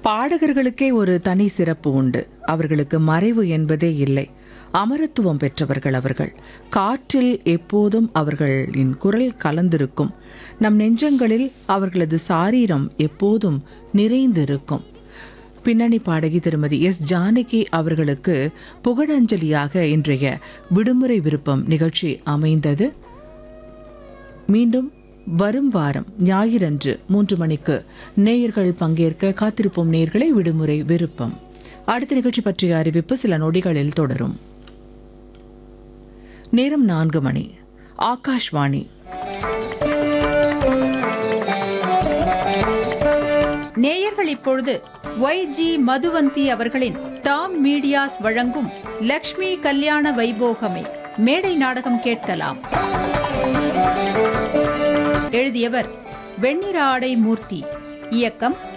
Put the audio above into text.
பாடகர்களுக்கே ஒரு தனி சிறப்பு உண்டு அவர்களுக்கு மறைவு என்பதே இல்லை அமரத்துவம் பெற்றவர்கள் அவர்கள் காற்றில் எப்போதும் அவர்களின் குரல் கலந்திருக்கும் நம் நெஞ்சங்களில் அவர்களது சாரீரம் எப்போதும் நிறைந்திருக்கும் பின்னணி பாடகி திருமதி எஸ் ஜானகி அவர்களுக்கு புகழஞ்சலியாக இன்றைய விடுமுறை விருப்பம் நிகழ்ச்சி அமைந்தது மீண்டும் வரும் வாரம் ஞாயிறன்று மூன்று மணிக்கு நேயர்கள் பங்கேற்க காத்திருப்போம் நேயர்களை விடுமுறை விருப்பம் அடுத்த நிகழ்ச்சி பற்றிய அறிவிப்பு சில நொடிகளில் தொடரும் நேரம் நான்கு மணி ஆகாஷ்வாணி நேயர்கள் இப்பொழுது ஒய் ஜி மதுவந்தி அவர்களின் டாம் மீடியாஸ் வழங்கும் லக்ஷ்மி கல்யாண வைபோகமே மேடை நாடகம் கேட்கலாம் எழுதியவர் வெண்ணிற ஆடை மூர்த்தி இயக்கம்